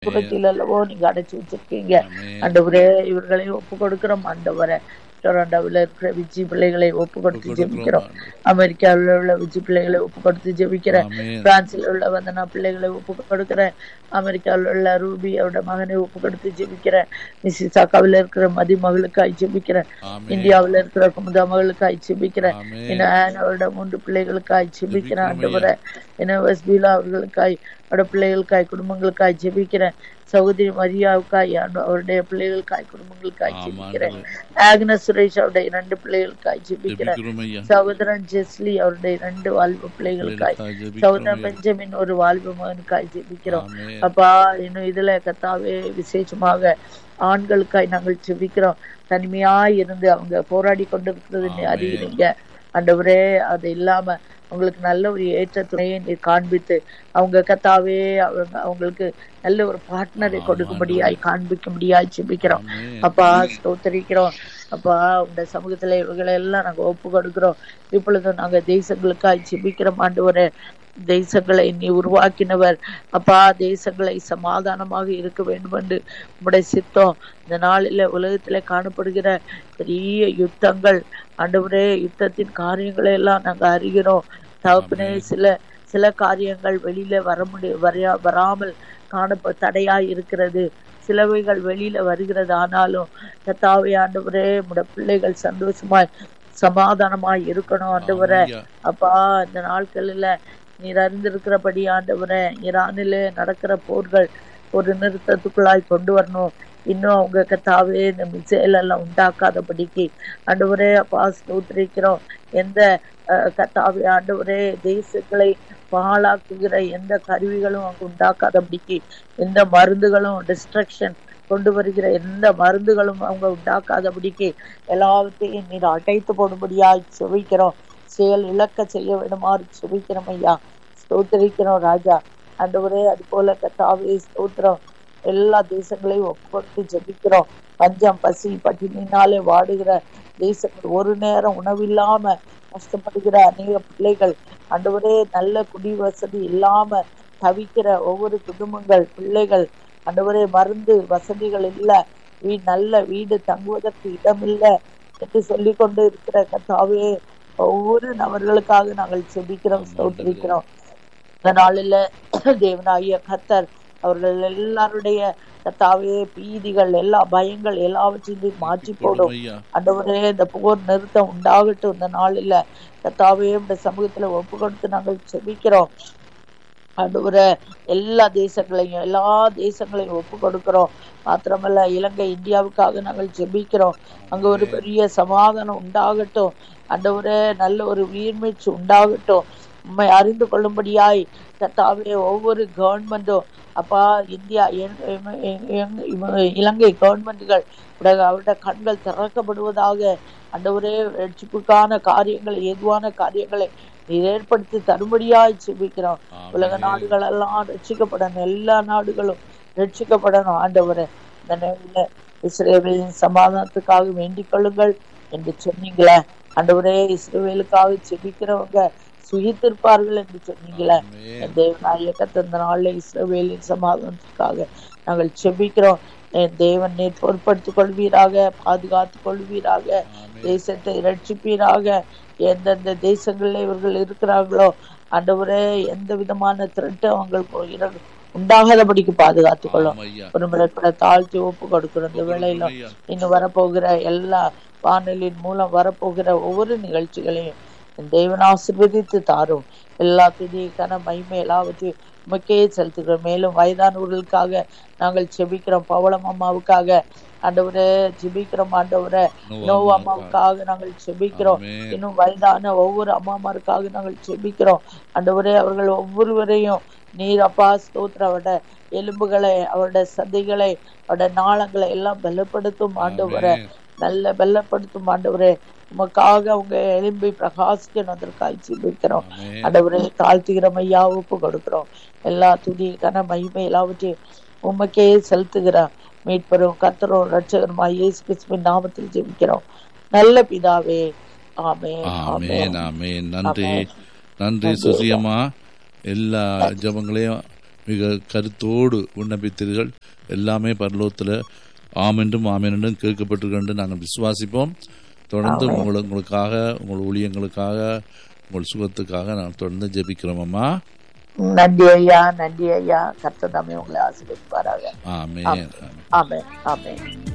புறத்தில் அல்லவோ நீங்க அடைச்சு வச்சிருக்கீங்க ஆமென். ஆண்டவரே இவர்களை ஒப்பு கொடுக்கிறோம் ஆண்டவரே டொரண்டோவில் இருக்கிற விஜி பிள்ளைகளை ஒப்பு கொடுத்து ஜெபிக்கிறோம் அமெரிக்காவில் உள்ள விஜி பிள்ளைகளை ஒப்பு கொடுத்து ஜெபிக்கிறேன் ஆமென். பிரான்சில் உள்ள வந்தனா பிள்ளைகளை ஒப்பு கொடுக்கிறேன் அமெரிக்காவில் உள்ள ரூபி அவரோட மகனை ஒப்பு கொடுத்து ஜெபிக்கிறேன் மிசிசாக்காவில் இருக்கிற மதிமகளுக்காய் ஜெபிக்கிறேன் ஆமென். இந்தியாவில் இருக்கிற குமுதா மகளுக்காய் ஜெபிக்கிறேன் ஆமென். இன்னும் ஆனோட மூன்று பிள்ளைகளுக்காய் ஜெபிக்கிறேன் ஜெபிக்கிறோம் ஆண்டவரே இன்னும் வஸ்பீலா அவர்களுக்காய் அவரோட பிள்ளைகளுக்காய் குடும்பங்களுக்காய் ஜெபிக்கிறேன் சகோதரி மரியாவுக்காய் ஆண்டு- அவருடைய பிள்ளைகளுக்காய் குடும்பங்களுக்காய் ஆமா, ஜெபிக்கிறேன் ஆண்டவரே. ஆக்னஸ் சுரேஷ் அவருடைய இரண்டு பிள்ளைகளுக்காய் ஜெபிக்கிறேன் ஜெபிக்கிறோம் ஐயா. சகோதரன் ஜெஸ்லி அவருடைய இரண்டு வாழ்வு பிள்ளைகளுக்காய் பிள்ளைகளுக்காய் ஜெபிக்கிறோம் சகோதரன் ஐயா. பெஞ்சமின் ஒரு வாழ்வு மகனுக்காய் ஜெபிக்கிறோம் ஆமென். அப்பா இன்னும் இதுல கத்தாவே விசேஷமாக ஆண்களுக்காய் நாங்கள் ஜெபிக்கிறோம் தனிமையாய் இருந்து அவங்க போராடி கொண்டிருக்கிறது நீ ஆமென். அறிகிறீங்க ஆண்டவரே அது இல்லாம அவங்களுக்கு நல்ல ஒரு ஏற்ற துணையை நீ காண்பித்து அவங்க கத்தாவே அவங்க அவங்களுக்கு நல்ல ஒரு பார்ட்னரை ஆமா, கொடுக்கும்படியாய் காண்பிக்கும்படியாய் ஜெபிக்கிறோம் ஆமென். அப்பா ஸ்தோத்தரிக்கிறோம் அப்பா உங்க சமூகத்துல இவங்களை எல்லாம் நாங்க ஒப்பு கொடுக்கிறோம் இப்பொழுது நாங்க தேசங்களுக்காய் ஜெபிக்கிறோம் ஆண்டவரே தேசங்களை நீ உருவாக்கினவர் அப்பா தேசங்களை சமாதானமாக இருக்க வேண்டும் என்று உம்முடைய சித்தம் இந்த நாளில உலகத்துல காணப்படுகிற பெரிய யுத்தங்கள் ஆண்டவரே யுத்தத்தின் காரியங்களை எல்லாம் நாங்க அறிகிறோம் தகப்பனே சில சில காரியங்கள் வெளியில வர முடிய வரையா வராமல் காணப்ப தடையாய் இருக்கிறது சிலவைகள் வெளியில வருகிறது ஆனாலும் கத்தாவே ஆண்டவரே உடைய பிள்ளைகள் சந்தோஷமாய் சமாதானமாய் இருக்கணும் ஆண்டவரே ஐயா. அப்பா இந்த நாட்களில் நீர் அறிந்திருக்கிறபடி ஆண்டவரே ஈரானிலே நடக்கிற போர்கள் ஒரு நிறுத்தத்துக்குள்ளாய் கொண்டு வரணும் இன்னும் அவங்க கத்தாவே இந்த மிசைல் எல்லாம் உண்டாக்காதபடிக்கு ஆண்டவரே அப்பா ஸ்தோத்திரிக்கிறோம் எந்த அஹ், கத்தாவே ஆண்டவரே தேசங்களை பாழாக்குகிற எந்த கருவிகளும் அங்கு உண்டாக்காதபடிக்கு எந்த மருந்துகளும் டிஸ்ட்ரக்ஷன் கொண்டு வருகிற எந்த மருந்துகளும் அவங்க உண்டாக்காதபடிக்கு எல்லாவற்றையும் நீர் அடைத்து போடும்படியாய் செவிக்கிறோம் செயல் இழக்க செய்ய வேண்டுமாறு செபிக்கிறோம் ஐயா ஸ்தோத்திரிக்கிறோம் ராஜா ஆண்டவரே அது போல கத்தாவே ஸ்தோத்திரம் எல்லா தேசங்களையும் ஒப்புக்கொடுத்து ஜெபிக்கிறோம் பஞ்சம் பசி பட்டினினாலே வாடுகிற தேசங்கள் ஒரு நேரம் உணவில்லாம கஷ்டப்படுகிற அநேக பிள்ளைகள் ஆண்டவரே நல்ல குடி வசதி இல்லாம தவிக்கிற ஒவ்வொரு குடும்பங்கள் பிள்ளைகள் ஆண்டவரே மருந்து வசதிகள் இல்ல வீ நல்ல வீடு தங்குவதற்கு இடம் இல்லை என்று சொல்லி கொண்டு இருக்கிற கத்தாவே ஒவ்வொரு நபர்களுக்காக நாங்கள் செபிக்கிறோம் ஸ்தோத்திரிக்கிறோம் இந்த நாளில தேவனாகிய கத்தர் அவர்கள் எல்லாருடைய கத்தாவே பீதிகள் எல்லா பயங்கள் எல்லாவற்றையும் மாற்றி போடும் ஐயா. ஆண்டவரே இந்த போர் நிறுத்தம் உண்டாகட்டும் இந்த நாளில கத்தாவே இந்த சமூகத்துல ஒப்பு கொடுத்து நாங்கள் செபிக்கிறோம் ஆண்டவரே எல்லா தேசங்களையும் எல்லா தேசங்களையும் ஒப்பு கொடுக்கிறோம் மாத்திரமல்ல இலங்கை இந்தியாவுக்காக நாங்கள் ஜெபிக்கிறோம் அங்க ஒரு பெரிய சமாதானம் உண்டாகட்டும் ஆண்டவரே நல்ல ஒரு உயிர்மீச்சு உண்டாகட்டும் உண்மை அறிந்து கொள்ளும்படியாய் கர்த்தாவே ஒவ்வொரு கவர்மெண்ட்டும் அப்பா இந்தியா எங்- எங்- எங்- எங்- இவ- இலங்கை கவர்மெண்ட்டுகள் உடைய- அவருடைய கண்கள் திறக்கப்படுவதாக ஆண்டவரே ரட்சிப்புக்கான காரியங்களை ஏதுவான காரியங்களை நீர் ஏற்படுத்தி தரும்படியாய் செபிக்கிறோம் உலக ஆமென். நாடுகள் எல்லாம் ரட்சிக்கப்படணும் எல்லா நாடுகளும் ரட்சிக்கப்படணும் ஆண்டவரே இந்த நேரில் இஸ்ரேலின் சமாதானத்துக்காக வேண்டிக் கொள்ளுங்கள் என்று சொன்னீங்களே ஆண்டவரே இஸ்ரேலுக்காக செபிக்கிறவங்க சுகித்திருப்பார்கள் என்று சொன்னீங்களே ஆமென். என் தேவனாய கத்தந்த நாளில் இஸ்ரவேலின் சமாதானத்துக்காக நாங்கள் செபிக்கிறோம் என் தேவன் நீர் பொறுப்படுத்திக் கொள்வீராக பாதுகாத்துக் கொள்வீராக ஆமென். தேசத்தை ரட்சிப்பீராக எந்தெந்த தேசங்களில் இவர்கள் இருக்கிறார்களோ ஆண்டவரே எந்த விதமான திருட்டு அவங்களுக்கு இர- உண்டாகாதபடிக்கு பாதுகாத்துக் கொள்ளும் ஆம் ஐயா. ஒரு முறை கூட தாழ்த்தி ஒப்பு கொடுக்கிறோம் இந்த வேளையில ஐயா. இன்னும் வரப்போகிற எல்லா வானொலியின் மூலம் வரப்போகிற ஒவ்வொரு நிகழ்ச்சிகளையும் என் தேவன் ஆசீர்வதித்து தாரும் எல்லா துதிக்கான மகிமை எல்லாவற்றையும் உமக்கே செலுத்துகிறோம் மேலும் வயதானவர்களுக்காக நாங்கள் செபிக்கிறோம் பவளம் அம்மாவுக்காக ஆண்டவரே ஜெபிக்கிறோம் ஆண்டவரே நோவா நோவா அம்மாவுக்காக. அம்மாவுக்காக நாங்கள் செபிக்கிறோம் ஆமென். இன்னும் வயதான ஒவ்வொரு அம்மாமாருக்காக நாங்கள் செபிக்கிறோம் ஆண்டவரே அவர்கள் ஒவ்வொருவரையும் நீர் அப்பா ஸ்தோத்திர அவருடைய எலும்புகளை அவருடைய சதைகளை அவருடைய நாளங்களை எல்லாம் பலப்படுத்தும் ஆண்டவரே ஆமென். நல்ல பலப்படுத்தும் ஆண்டவரே உமக்காக அவங்க எலும்பை பிரகாசிக்கணும் அதற்காக செபிக்கிறோம் ஆமென். ஆண்டவரே தாழ்த்துகிறோம் ஐயா ஒப்பு கொடுக்கிறோம் எல்லா துதி கன மகிமை எல்லாவற்றையும் உமக்கே செலுத்துகிறோம் மீட்பரும் கத்தரும் ரட்சகருமாய் இயேசு கிறிஸ்துவின் நாமத்தில் ஜெபிக்கிறோம் நல்ல பிதாவே ஆமென் ஆமென் ஆமென் ஆமென் நன்றி ஆமென். நன்றி சுசியம்மா எல்லா ஜெபங்களையும் மிக கருத்தோடு விண்ணப்பித்தீர்கள் எல்லாமே பரலோகத்தில் ஆமென்றும் ஆமென்றும் கேட்கப்பட்டிருக்கின்ற நாங்கள் விசுவாசிப்போம் தொடர்ந்து உங்களை உங்களுக்காக உங்கள் ஊழியங்களுக்காக உங்கள் சுகத்துக்காக நான் தொடர்ந்து ஜெபிக்கிறோம் அம்மா நன்றி ஐயா நன்றி ஐயா கர்த்தர் தாமே உங்களை ஆசீர்வதிப்பாராக ஆமென் ஆமென் ஆமென் ஆமென்